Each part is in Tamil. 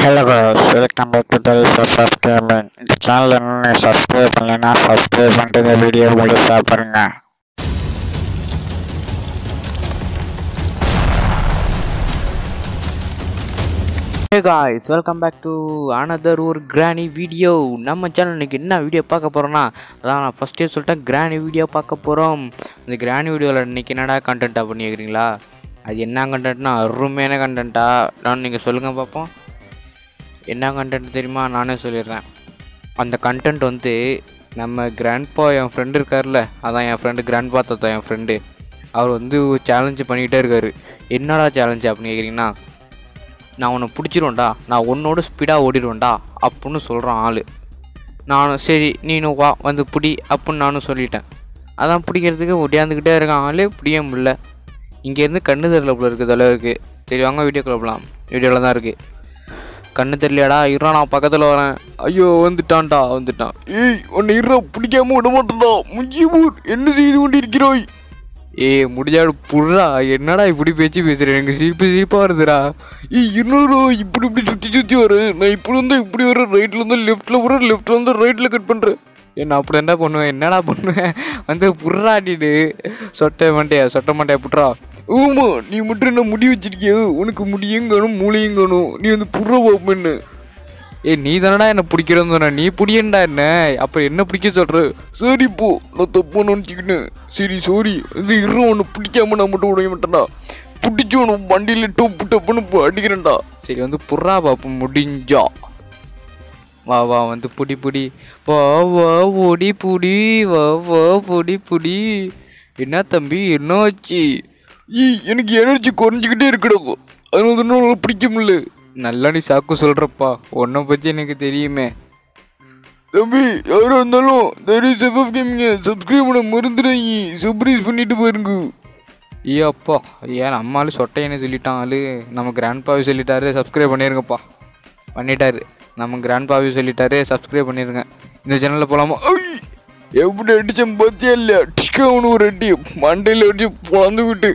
hello guys welcome back to the research of gaming இந்த சேனல் இன்னும் சப்ஸ்கிரைப் பண்ணலைன்னா சப்ஸ்கிரைப் பண்ணிட்டு இந்த வீடியோ முழுசாக பாருங்க hey guys welcome back to another ஒரு கிராணி வீடியோ நம்ம சேனல் இன்னைக்கு என்ன வீடியோ பார்க்க போகிறோன்னா அதான் நான் ஃபஸ்ட்டே சொல்லிட்டேன் கிராணி வீடியோ பார்க்க போகிறோம் இந்த கிராணி வீடியோவில் இன்னைக்கு என்னடா கண்டென்ட்டாக பண்ணி கேட்குறீங்களா அது என்ன கண்டென்ட்னா அருமையான கண்டென்ட்டா நான் நீங்கள் சொல்லுங்கள் பார்ப்போம் என்ன கண்டென்ட் தெரியுமா நானே சொல்லிடுறேன் அந்த கண்டென்ட் வந்து நம்ம கிராண்ட்பா என் ஃப்ரெண்டு இருக்கார்ல அதான் என் ஃப்ரெண்டு கிராண்ட்பா தாத்தா என் ஃப்ரெண்டு அவர் வந்து சேலஞ்சு பண்ணிக்கிட்டே இருக்காரு என்னடா சேலஞ்சு அப்படின்னு கேட்குறீங்கன்னா நான் உன்னை பிடிச்சிருவேன்டா நான் உன்னோட ஸ்பீடாக ஓடிடுவேன்டா அப்படின்னு சொல்கிறான் ஆள் நானும் சரி நீனும் வா வந்து பிடி அப்படின்னு நானும் சொல்லிட்டேன் அதான் பிடிக்கிறதுக்கு ஒடியாந்துக்கிட்டே இருக்கான் ஆள் பிடிக்க முடியல இங்கேருந்து கண்ணு தெரியல போல இருக்குது தலைவருக்கு சரி வாங்க வீடியோ கிளப்பலாம் வீடியோவில் தான் இருக்குது கண்ணு தெரியலையாடா இருறா நான் பக்கத்தில் வரேன் ஐயோ வந்துட்டான்டா வந்துட்டான் ஏய் உன்னை இருறா பிடிக்காம விட மாட்டேன்டா முஞ்சிபூர் என்ன செய்து கொண்டிருக்கிறாய் ஏய் முடிஞ்சாடு புடுறா என்னடா இப்படி பேச்சு பேசுகிறேன் எனக்கு சிரிப்பு சிரிப்பாக வருதுடா ஏய் என்னடா இப்படி இப்படி சுற்றி சுற்றி வர நான் இப்படி வந்து இப்படி வர ரைட்டில் வந்து லெஃப்ட்டில் வர லெஃப்ட்டில் வந்து ரைட்டில் கட் பண்ணுறேன் என்ன அப்படி என்ன பண்ணுவேன் என்னடா பண்ணுவேன் வந்து புடுறாடிடு சொட்டை மாட்டையா சொட்ட மாட்டையா புட்றா ஆமா நீ மட்டும் என்ன முடி வச்சிருக்கிய உனக்கு முடியும் காணும் மூளையும் காணும் நீ வந்து புடுற பாப்பன்னு ஏய் நீ தானடா என்ன பிடிக்கிறன்னு சொன்ன நீ பிடியண்டா என்ன அப்ப என்ன பிடிக்க சொல்ற சரி போ நான் தப்பா நினச்சிக்கிட்டேன் சரி சாரி இது இரு உன்னை பிடிக்காம நான் மட்டும் விட மாட்டேன்டா பிடிச்சி உனக்கு வண்டியில் டொப்பு டப்புன்னு போ அடிக்கிறேன்டா சரி வந்து புறா பாப்போம் முடிஞ்சா வா வா வந்து புடி புடி வா வா ஒடி புடி வா வா புடி புடி என்ன தம்பி என்ன ஆச்சு ஈ எனக்கு எனர்ஜி குறைஞ்சிக்கிட்டே இருக்குடா அது வந்து என்னால பிடிக்க முடியல நல்லா நீ சாக்கு சொல்கிறப்பா உன்னை பற்றி எனக்கு தெரியுமே தம்பி யாராக இருந்தாலும் தயவு செஃப்எஃப் கேமிங்க சப்ஸ்கிரைப் பண்ண மறந்துடாங்க சர்ப்ரைஸ் பண்ணிட்டு பாருங்க ஏ அப்பா ஏன் நம்ம ஆளு சொட்டையன்னு சொல்லிட்டான் ஆளு நம்ம கிராண்ட் பாவி சொல்லிட்டாரு சப்ஸ்கிரைப் பண்ணிருங்கப்பா பண்ணிட்டாரு நம்ம கிராண்ட் பாவி சொல்லிட்டாரு சப்ஸ்கிரைப் பண்ணிருங்க இந்த சேனலில் போகலாமா எப்படி அடிச்சேன் பார்த்தியா இல்லையா டிஸ்கவுன் ஒரு அடி மண்டையில் அடிச்சு பொழந்து விட்டு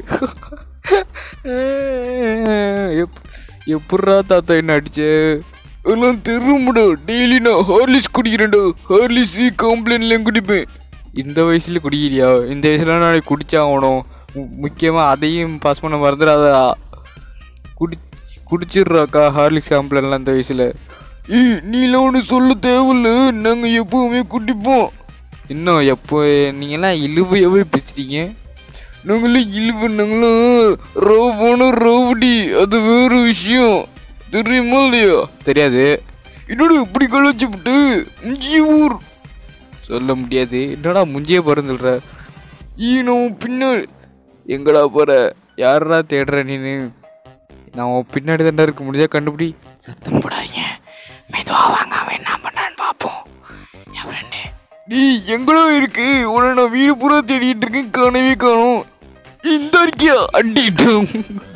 எப் எப்பட்றா தாத்தா என்ன அடிச்சே எல்லாம் தெரியும்டா டெய்லி நான் ஹார்லிக்ஸ் குடிக்கிறேன்டா ஹார்லிக்ஸ் காம்ப்ளைண்ட்லாம் குடிப்பேன் இந்த வயசுல குடிக்கிறியா இந்த வயசுல நான் குடிச்சாகணும் முக்கியமாக அதையும் பாஸ் பண்ண மறந்துடாதா குடி குடிச்சிடுறாக்கா ஹார்லிக்ஸ் காம்ப்ளைண்ட்லாம் இந்த வயசில் ஏய் நீலாம் ஒன்று சொல்ல தேவையில்ல நாங்கள் எப்போவுமே குடிப்போம் இன்னும் எப்போ நீங்களாம் இழுவையாவே பேசுறீங்க நாங்களும் இழுவு நாங்களும் ரோவான ரோவடி அது வேறு விஷயம் தெரியுமா இல்லையா தெரியாது என்னோட இப்படி கழிச்சு விட்டு முஞ்சிய ஊர் சொல்ல முடியாது என்னடா முஞ்சிய போறேன்னு சொல்ற ஈனோ பின்னாடி எங்கடா போற யாரா தேடுற நீனு நான் உன் பின்னாடி தாண்டா இருக்க முடிஞ்சா கண்டுபிடி சத்தம் போடாதீங்க மெதுவா வாங்க அவன் என்ன பண்ணான்னு பார்ப்போம் என் ஃப்ரெண்டு நீ எங்கடோ இருக்கு உன்னை நான் வீடு பூரா தேடிட்டு இருக்கேன் காணவே காணும் இந்த இருக்கியா அடிட்டும்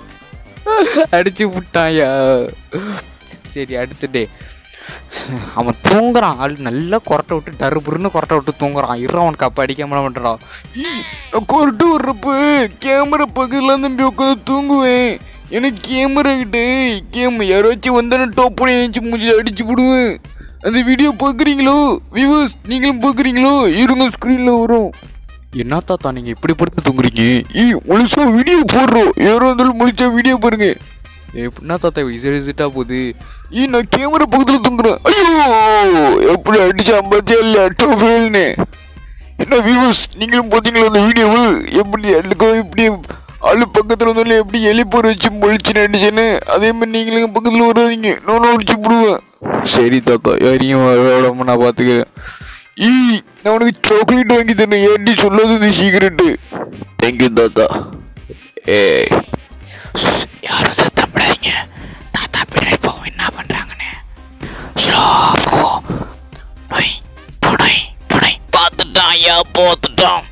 அடிச்சு விட்டாயா சரி அடுத்துட்டு அவன் தூங்குறான் ஆள் நல்லா கொரட்டை விட்டு டருபுருன்னு கொரட்டை விட்டு தூங்குறான் இரு அவனுக்கு அப்போ அடிக்காம பண்ணுறான் கொரட்டு வர்றப்ப கேமரா பக்கத்தில் தம்பி உட்காந்து தூங்குவேன் எனக்கு கேமரா கிட்ட கேம் யாராச்சும் வந்தானே டாப் பண்ணி ஏஞ்சி மூஞ்சி அடிச்சு விடுவேன் அந்த வீடியோ பார்க்குறீங்களோ வியூவர்ஸ் நீங்களும் பார்க்குறீங்களோ இருங்க ஸ்க்ரீனில் வரும் என்ன தாத்தா நீங்கள் இப்படி படுத்து தூங்குறீங்க ஈ முழுசா வீடியோ போடுறோம் யாரோ இருந்தாலும் முழிச்சா வீடியோ பாருங்க எப்படின்னா தாத்தா விசிட் விசிட்டா போகுது ஈ நான் கேமரா பக்கத்தில் தூங்குறேன் ஐயோ எப்படி அடிச்சா பார்த்தியா இல்லையா டோஃபேல்னு என்ன வியூவர்ஸ் நீங்களும் பார்த்தீங்களா அந்த வீடியோவு எப்படி எனக்கு இப்படி ஆளு பக்கத்தில் வந்தாலும் எப்படி எலிப்போர் வச்சு முழிச்சு நடிச்சேன்னு அதே மாதிரி நீங்களும் பக்கத்தில் வராதீங்க நான் அடிச்சு விடுவேன் சரி தாத்தா யாரையும் விடாம நான் பார்த்துக்கிறேன் ஈ நான் உனக்கு சாக்லேட் வாங்கி தரேன் ஏடி சொல்லாது இந்த சீக்கிரட்டு தேங்க்யூ தாத்தா ஏய் ஷ், யாரும் சத்தம் படாதீங்க தாத்தா பின்னாடி போவோம் என்ன பண்ணுறாங்கன்னு ஸ்லோ டொய் டொடொய் டொடொய் பார்த்துட்டான் ஐயா பார்த்துட்டான்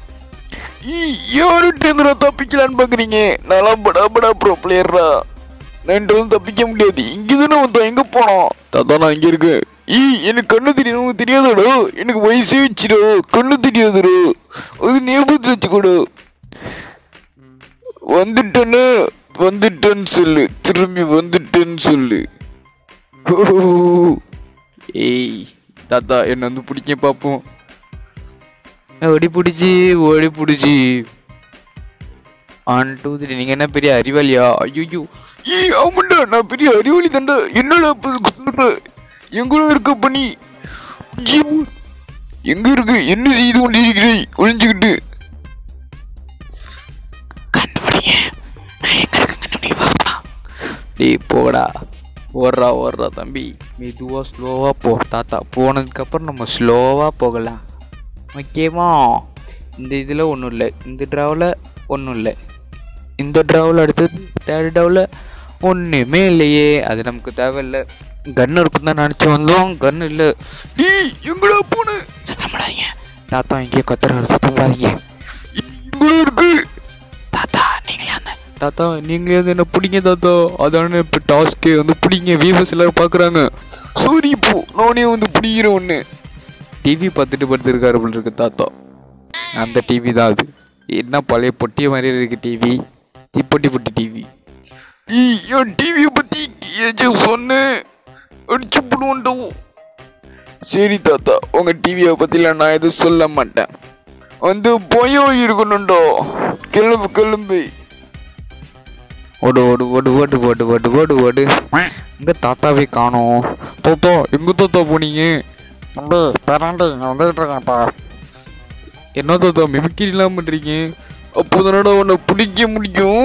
யாருட்டு தப்பிக்கலான்னு பார்க்குறீங்க நல்லா படா படா ப்ரோ பிளேயர்ரா நான் தப்பிக்க முடியாது இங்கே தானே வந்தோம் எங்கே போனோம் தாத்தா நான் இங்கே இருக்கேன் ஈ எனக்கு கண்ணு தெரியும் உனக்கு தெரியாதாடோ எனக்கு வயசே வச்சிடோ கண்ணு தெரியாதுடோ அது ஞாபகத்தில் வச்சுக்கோடோ வந்துட்டேன்னு வந்துட்டேன்னு சொல்லு திரும்பி வந்துட்டேன்னு சொல்லு ஏய் தாத்தா என்ன வந்து பிடிக்க பார்ப்போம் ஓடி பிடிச்சி ஓடி பிடிச்சி ஒன் டூ த்ரீ நீங்கள் என்ன பெரிய அறிவாளியா ஐயோ ஏய் ஆமாண்டா நான் பெரிய அறிவாளி தாண்டா என்னடா இப்ப சொல்ற எங்கூட இருக்க பண்ணி எங்க இருக்கு என்ன செய்து கொண்டிருக்கிறேன் ஒளிஞ்சுக்கிட்டு கண்டுபிடிங்க நான் எங்க இருக்கேன் கண்டுபிடிக்க பாப்பா டேய் போடா ஓடுறா ஓடுறா தம்பி மெதுவாக ஸ்லோவாக போ தாத்தா போனதுக்கப்புறம் நம்ம ஸ்லோவாக போகலாம் ஓகேவா இந்த இதில் ஒன்றும் இல்லை இந்த ட்ராவில் ஒன்றும் இல்லை இந்த ட்ராவில் அடுத்தது தேர்ட் ட்ராவில் ஒன்றுமே இல்லையே அது நமக்கு தேவையில்லை கன் இருக்கும் தான் நினச்சி வந்தோம் கன் இல்லை டேய் எங்கடா போன சத்தம் படாதீங்க தாத்தா இங்கே கத்துறாரு சத்தம் படாதீங்க எங்கடா இருக்கு தாத்தா நீங்களே அந்த தாத்தா நீங்களே வந்து என்ன பிடிங்க தாத்தா அதான இப்போ டாஸ்க்கு வந்து பிடிங்க வியூவர்ஸ் எல்லாரும் பார்க்குறாங்க சரி இப்போ நானே வந்து பிடிக்கிறேன் ஒன்று டிவி பார்த்துட்டு படுத்துருக்காரு போல இருக்கு தாத்தா அந்த டிவி தான் அது என்ன பழைய பொட்டிய மாதிரி இருக்கு டிவி திப்பட்டி பொட்டி டிவி என் டிவியை பற்றி ஏதாச்சும் சொன்னேன் அடிச்சு போடுவோண்டோம் சரி தாத்தா உங்கள் டிவியை பற்றிலாம் நான் எதுவும் சொல்ல மாட்டேன் வந்து பயம் இருக்கணும்டோ கிளம்பு கிளம்பு ஓடு ஓடு ஓடு ஓடு ஓடு ஓடு ஓடு ஓடு எங்க தாத்தாவே காணோம் தாத்தா எங்க தாத்தா போனீங்க தம்பி பேராண்டி நான் வந்துகிட்டு இருக்கேன்ப்பா என்ன தாத்தா மிமிக்கிரிலாம் பண்றீங்க அப்போதானடா உன்னை பிடிக்க முடியும்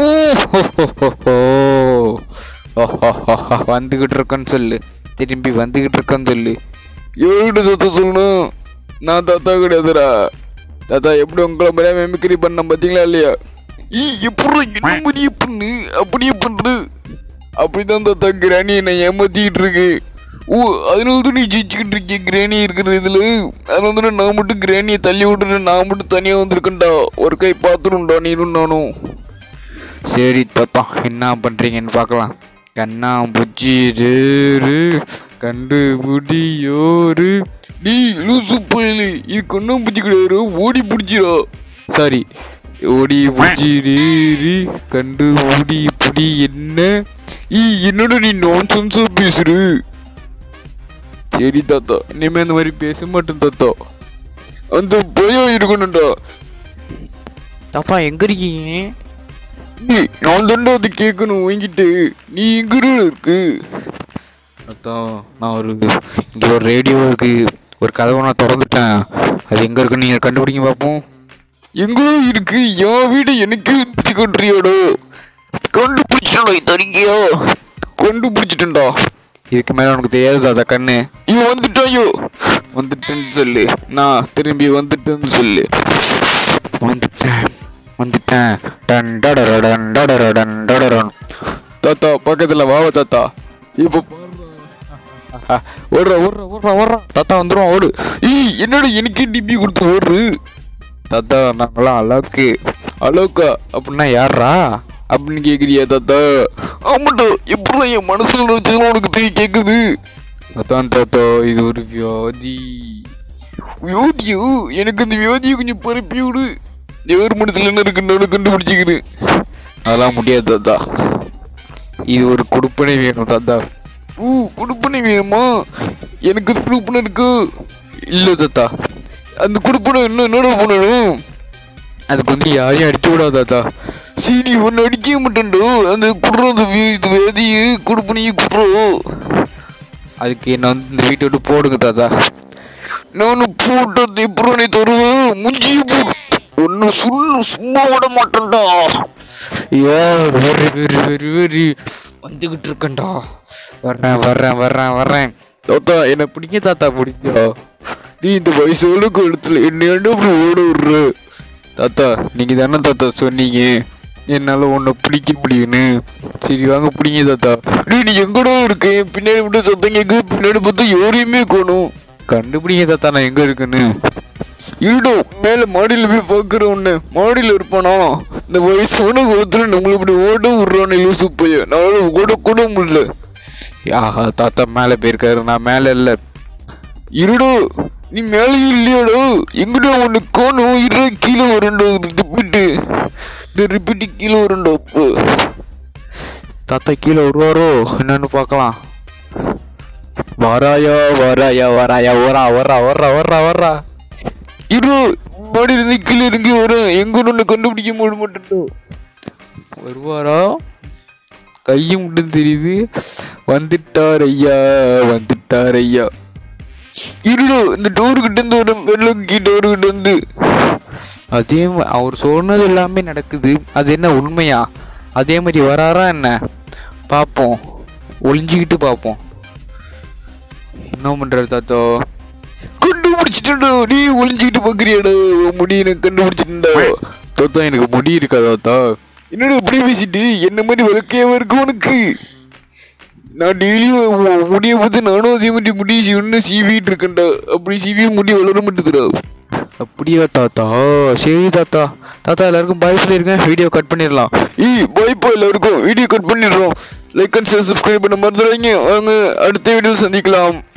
வந்துகிட்டு இருக்கேன்னு சொல்லு திரும்பி வந்துகிட்டு இருக்கேன்னு சொல்லு எவ்வளோ தாத்தா சொல்லணும் நான் தாத்தா கிடையாதுடா தாத்தா எப்படி உங்களை மாதிரியா மிமிக்ரி பண்ண பார்த்தீங்களா இல்லையா ஈ எப்படி என்ன மாதிரியே பண்ணு அப்படியே பண்றது அப்படிதான் தாத்தா கிராணி என்னை ஏமாத்திக்கிட்டு இருக்கு ஓ அதனால தான் நீ ஜெயிச்சுக்கிட்டு இருக்கீங்க கிராணி இருக்கிற இதில் அதனால தானே நான் மட்டும் கிராணியை தள்ளி விட்டுட்டு நான் மட்டும் தனியாக வந்திருக்கேன்டா ஒரு கை பார்த்துருண்டா நீனும் நானும் சரி தாத்தா என்ன பண்ணுறீங்கன்னு பார்க்கலாம் கண்ணா புஜ்ஜிரு கண்டுபிடியோரு நீ லூசு போயிலு இது கண்ணா புஜ்ஜி கிடையாது ஓடி பிடிச்சிடா சாரி ஓடி புஜ்ஜிரு கண்டுபிடி புடி என்ன ஈ என்னடா நீ நான்சென்ஸா பேசுற சரி தாத்தா இனிமே அந்த மாதிரி பேச மாட்டேன் தாத்தா அந்த பயம் இருக்கணும்டா தாத்தா எங்க இருக்கீங்க நீ நான் தாண்டா அது கேட்கணும் வாங்கிட்டு நீ எங்க இருக்கு அதான் நான் ஒரு இங்கே ஒரு ரேடியோ இருக்கு ஒரு கதவை நான் திறந்துட்டேன் அது எங்க இருக்குன்னு நீங்க கண்டுபிடிங்க பார்ப்போம் எங்கோ இருக்கு என் வீடு எனக்கு வச்சு கொட்டுறியோடோ கண்டுபிடிச்சடா தரீங்கயோ கண்டுபிடிச்சிட்டேன்டா இதுக்கு மேல உனக்கு தெரியாது தாத்தா கண்ணு இவன் வந்துட்டாயோ வந்துட்டேன்னு சொல்லு நான் திரும்பி வந்துட்டேன்னு சொல்லு வந்துட்டேன் வந்துட்டேன் டன் டடரடன் டடரடன் டடரன் தாத்தா பக்கத்துல வாவ தாத்தா இப்போ ஓடுற ஓடுற ஓடுற ஓடுற தாத்தா வந்துடும் ஓடு ஏய் என்னடா எனக்கே டிபி கொடுத்து ஓடுறு தாத்தா நாங்களாம் அலோக்கு அலோக்கா அப்படின்னா யாரா அப்படின்னு கேக்குறியா தாத்தா ஆமாட்டா எப்படி என் மனசுல நினைச்சதுலாம் உனக்கு தெரிய கேக்குது அதான் தாத்தா இது ஒரு வியாதி வியாதியோ எனக்கு அந்த வியாதியை கொஞ்சம் பரப்பி விடு எவர் மனசுல என்ன இருக்குன்னு கண்டுபிடிச்சிக்கிறேன் அதெல்லாம் முடியாது தாத்தா இது ஒரு கொடுப்பனை வேணும் தாத்தா ஊ கொடுப்பனை வேணுமா எனக்கு கொடுப்பனை இருக்கு இல்லை தாத்தா அந்த கொடுப்பனை என்ன என்னடா பண்ணணும் அதுக்கு வந்து யாரையும் அடிச்சு விடாது தாத்தா சீனி ஒன்று அடிக்க மாட்டேன்டோ அந்த குடுறோம் அந்த வி- இது வேதியை கொடுப்பனையும் குடுறோம் அதுக்கு என்ன வந்து இந்த வீட்டை விட்டு போடுங்க தாத்தா நானும் போட்டது எப்படி நீ தருவேன் முஞ்சிய போடு ஒன்று சொல்லு சும்மா விட மாட்டேன்டா ஐயோ வெரி வெரி வெரி வெரி வந்துக்கிட்டு இருக்கேன்டா வர்றேன் வர்றேன் வர்றேன் வர்றேன் தாத்தா என்னை பிடிக்க தாத்தா பிடிக்கும் நீ இந்த வயசுல கழுத்துல என்ன என்ன இப்படி ஓட விடுற தாத்தா நீங்கள் தானே தாத்தா சொன்னீங்க என்னால் உன்னை பிடிக்க முடியும்னு சரி வாங்க பிடிங்க தாத்தா டேய் நீ எங்கடா இருக்க பின்னாடி மட்டும் சத்தம் கேட்கு பின்னாடி பார்த்தா யாரையுமே காணும் கண்டுபிடிங்க தாத்தா நான் எங்கே இருக்குன்னு இருடோ மேலே மாடியில் போய் பார்க்குற உன்னை மாடியில் இருப்பானா இந்த வயசான காலத்தில் நம்மளை இப்படி ஓட விட்றானே லூசு பைய நான் ஓட கூட முடியல ஆஹா தாத்தா மேலே போயிருக்காரு நான் மேலே இல்லை இருடோ நீ மேலே இல்லையாடோ எங்கடா ஒன்று காணும் இரு கீழே வரண்டோ ரிப்பீட்டு இந்த ரிப்பீட்டு கீழே வரண்டோ அப்போ தாத்தா கீழே வருவாரோ என்னன்னு பார்க்கலாம் வராயா வராயா வராயா வரா வரா வரா வரா வரா இரு மாடி இருந்து கீழே இறங்கி வரேன் எங்க ஒன்று கண்டுபிடிக்க முடிய மாட்டேன் வருவாரா கையும் மட்டும் தெரியுது வந்துட்டார் ஐயா வந்துட்டார் ஐயா இருடோ இந்த டோர் கிட்ட இருந்து ஒரு வெள்ளக்கி டோர் கிட்ட இருந்து அதே மா- அவர் சொன்னது எல்லாமே நடக்குது அது என்ன உண்மையா அதே மாதிரி வராரா என்ன பார்ப்போம் ஒளிஞ்சுக்கிட்டு பார்ப்போம் என்ன பண்றாரு தாத்தா கண்டுபிடிச்சிட்டா நீ ஒளிஞ்சுக்கிட்டு பாக்குறியாடா உன் முடி எனக்கு கண்டுபிடிச்சிட்டா தாத்தா எனக்கு முடி இருக்கா தாத்தா என்னடா இப்படி பேசிட்டு என்ன மாதிரி வழக்கையாவா இருக்கு உனக்கு நான் டெய்லியும் முடிய பார்த்து நானும் அதே மாதிரி முடி ஒன்று சீவிட்டு இருக்கேன்டா அப்படி சீவி முடி வளர மாட்டேதுடா அப்படியா தாத்தா சரி தாத்தா தாத்தா எல்லாருக்கும் பாய் சொல்லியிருக்கேன் வீடியோ கட் பண்ணிடலாம் ஏய் பாய்ப்பா எல்லாருக்கும் வீடியோ கட் பண்ணிடுறோம் லைக் அண்ட் ஷேர் சப்ஸ்கிரைப் பண்ண மறந்துடுறீங்க வாங்க அடுத்த வீடியோ சந்திக்கலாம்